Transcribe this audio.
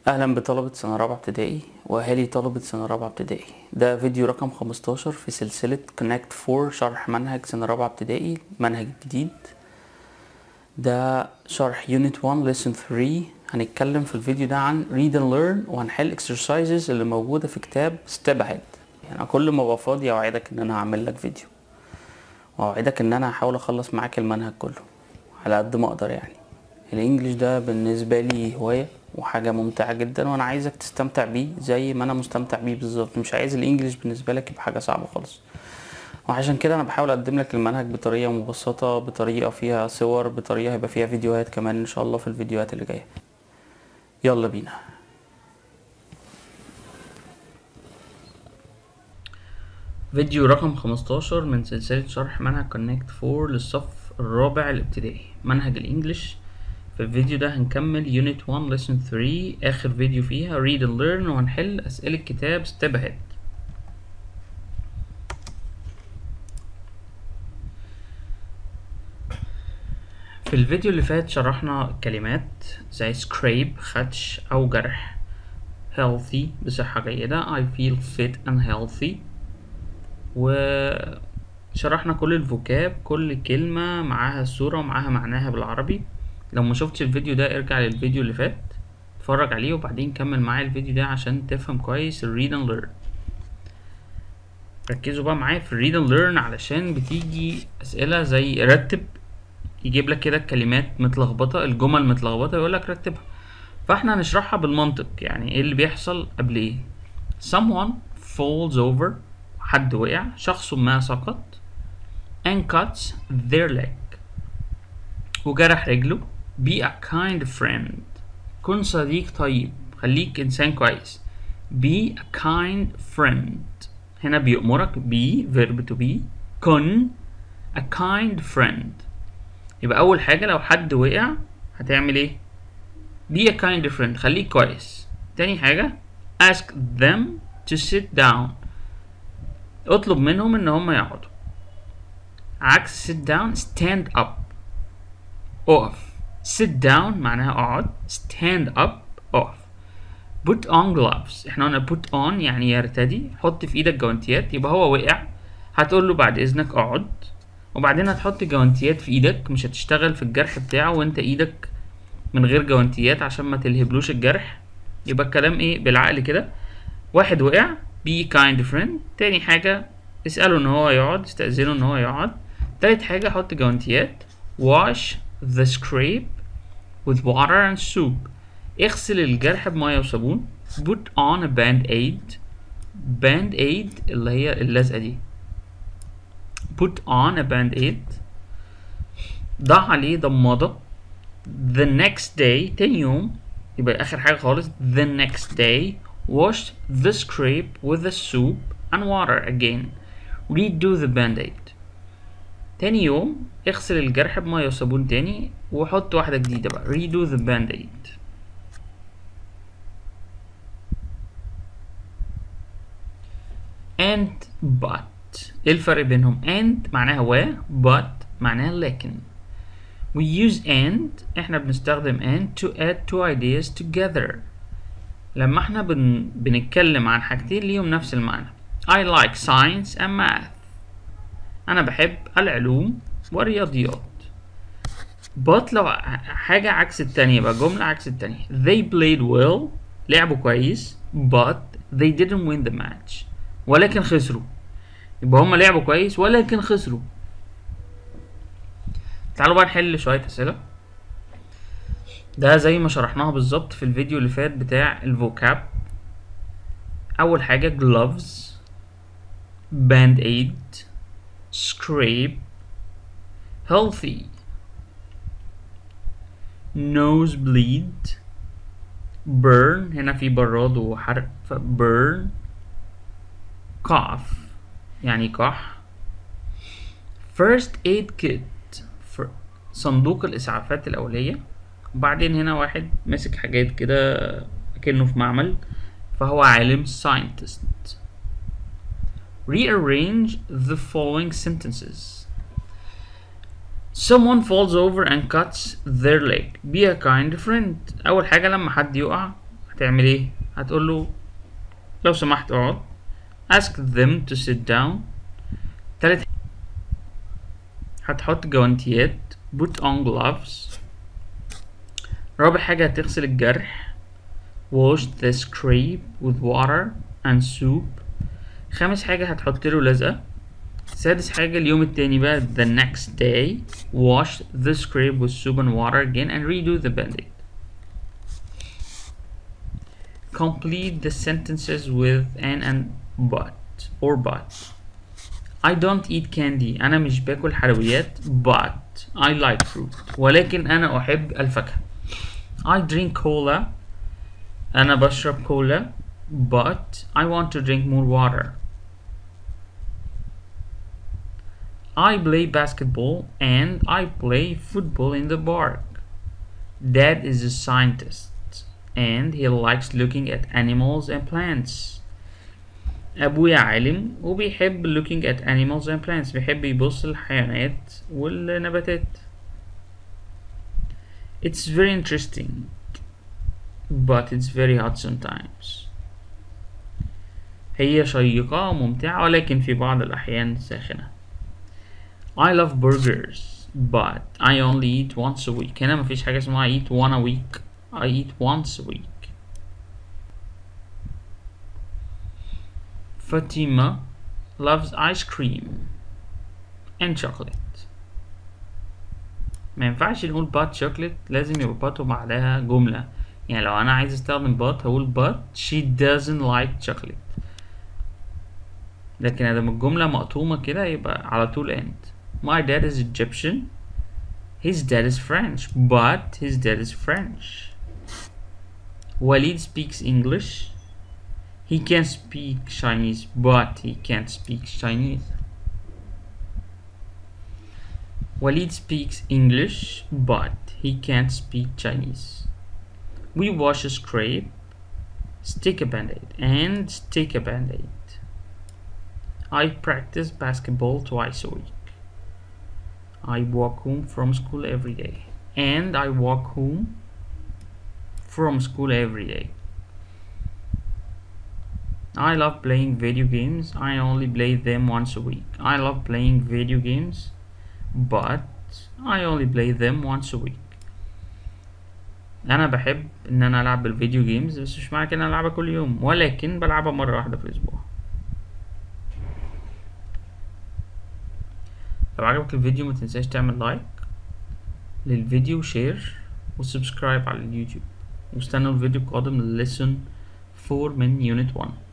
اهلا بطلبة سنة رابعة ابتدائي واهالي طلبة سنة رابعة ابتدائي ده فيديو رقم 15 في سلسلة كونكت 4 شرح منهج سنة رابعة ابتدائي منهج جديد ده شرح يونت 1 lesson 3 هنتكلم في الفيديو ده عن read and learn وهنحل exercises اللي موجودة في كتاب step ahead يعني كل ما ابقى فاضي اوعدك ان انا هعمل لك فيديو واوعدك ان انا هحاول اخلص معاك المنهج كله على قد ما اقدر يعني الانجليش ده بالنسبة لي هواية وحاجة ممتعة جدا وانا عايزك تستمتع بيه زي ما انا مستمتع بيه بالظبط مش عايز الانجليش بالنسبة لك يبقى حاجة صعبة خالص وعشان كده انا بحاول اقدم لك المنهج بطريقة مبسطة بطريقة فيها صور بطريقة هيبقى فيها فيديوهات كمان ان شاء الله في الفيديوهات اللي جاية يلا بينا فيديو رقم 15 من سلسلة شرح منهج كونكت 4 للصف الرابع الابتدائي منهج الانجليش في الفيديو ده هنكمل يونت 1 lesson 3 اخر فيديو فيها read and learn وهنحل اسئلة كتاب step ahead في الفيديو اللي فات شرحنا كلمات زي scrape خدش او جرح healthy بصحة جيدة I feel fit and healthy وشرحنا كل الفوكاب كل كلمة معاها الصورة ومعاها معناها بالعربي لو ما شفتش الفيديو ده ارجع للفيديو اللي فات اتفرج عليه وبعدين كمل معايا الفيديو ده عشان تفهم كويس ال read and learn ركزوا بقى معايا في ال read and learn علشان بتيجي اسئلة زي رتب يجيب لك كده الكلمات متلخبطة الجمل متلخبطة يقول لك رتبها فاحنا هنشرحها بالمنطق يعني ايه اللي بيحصل قبل ايه someone falls over حد وقع شخص ما سقط and cuts their leg وجرح رجله be a kind friend كن صديق طيب خليك إنسان كويس be a kind friend هنا بيأمرك be verb to be كن a kind friend يبقى أول حاجة لو حد وقع هتعمل إيه be a kind friend خليك كويس تاني حاجة ask them to sit down اطلب منهم ان هم يقعدوا عكس sit down stand up اقف sit down معناها اقعد stand up اقف put on gloves احنا قلنا put on يعني يرتدي حط في ايدك جوانتيات يبقى هو وقع هتقول له بعد اذنك اقعد وبعدين هتحط جوانتيات في ايدك مش هتشتغل في الجرح بتاعه وانت ايدك من غير جوانتيات عشان ما تلهبلوش الجرح يبقى الكلام ايه بالعقل كده واحد وقع be kind friend تاني حاجة اسأله ان هو يقعد استأذنه ان هو يقعد تالت حاجة حط جوانتيات wash the scrape with water and soap اغسل الجرح بمية وصابون put on a band aid band aid اللي هي اللزقة دي put on a band aid ضع عليه ضمادة the next day تاني يوم يبقى آخر حاجة خالص the next day wash the scrape with the soup and water again redo the band-aid تاني يوم اغسل الجرح بمية وصابون تاني وحط واحدة جديدة بقى redo the band-aid and but ايه الفرق بينهم and معناها و but معناها لكن we use and احنا بنستخدم and to add two ideas together لما احنا بن... بنتكلم عن حاجتين ليهم نفس المعنى I like science and math أنا بحب العلوم والرياضيات but لو حاجة عكس التانية بقى جملة عكس التانية they played well لعبوا كويس but they didn't win the match ولكن خسروا يبقى هما لعبوا كويس ولكن خسروا تعالوا بقى نحل شوية أسئلة ده زي ما شرحناها بالظبط في الفيديو اللي فات بتاع الفوكاب اول حاجة gloves band aid scrape healthy nose bleed burn هنا في براد وحرق burn cough يعني كح first aid kit صندوق الإسعافات الأولية وبعدين هنا واحد ماسك حاجات كده كأنه في معمل فهو عالم scientist rearrange the following sentences someone falls over and cuts their leg be a kind friend اول حاجه لما حد يقع هتعمل ايه هتقول له لو سمحت اقعد ask them to sit down تالت هتحط جوانتيات put on gloves رابع حاجة هتغسل الجرح wash the scrape with water and soup خامس حاجة هتحط له لزقة سادس حاجة اليوم التاني بقى the next day wash the scrape with soup and water again and redo the band-aid complete the sentences with an and but or but I don't eat candy أنا مش باكل حلويات but I like fruit ولكن أنا أحب الفاكهة I drink cola أنا بشرب كولا but I want to drink more water I play basketball and I play football in the park. Dad is a scientist and he likes looking at animals and plants. أبويا عالم وبيحب looking at animals and plants بيحب يبص للحيوانات والنباتات. It's very interesting but it's very hot sometimes. هي شيقة وممتعة ولكن في بعض الأحيان ساخنة. I love burgers but I only eat once a week هنا مفيش حاجة اسمها I eat one a week I eat once a week Fatima loves ice cream and chocolate ما ينفعش نقول but chocolate لازم يبقى but وبعدها جملة يعني لو أنا عايز استخدم but هقول but she doesn't like chocolate لكن ادام الجملة مقطومة كده يبقى على طول end My dad is Egyptian. His dad is French, but his dad is French. Walid speaks English. He can speak Chinese, but he can't speak Chinese. Walid speaks English, but he can't speak Chinese. We wash a scrape, stick a band-aid, and stick a band-aid. I practice basketball twice a week. I walk home from school every day. And I walk home from school every day. I love playing video games. I only play them once a week. I love playing video games, but I only play them once a week. انا بحب ان انا العب بالفيديو جيمز بس مش معنى كده ان انا العبها كل يوم ولكن بلعبها مره واحده في الاسبوع لو عجبك الفيديو متنساش تعمل لايك للفيديو شير وسبسكرايب على اليوتيوب واستنوا الفيديو القادم للسن 4 من يونت 1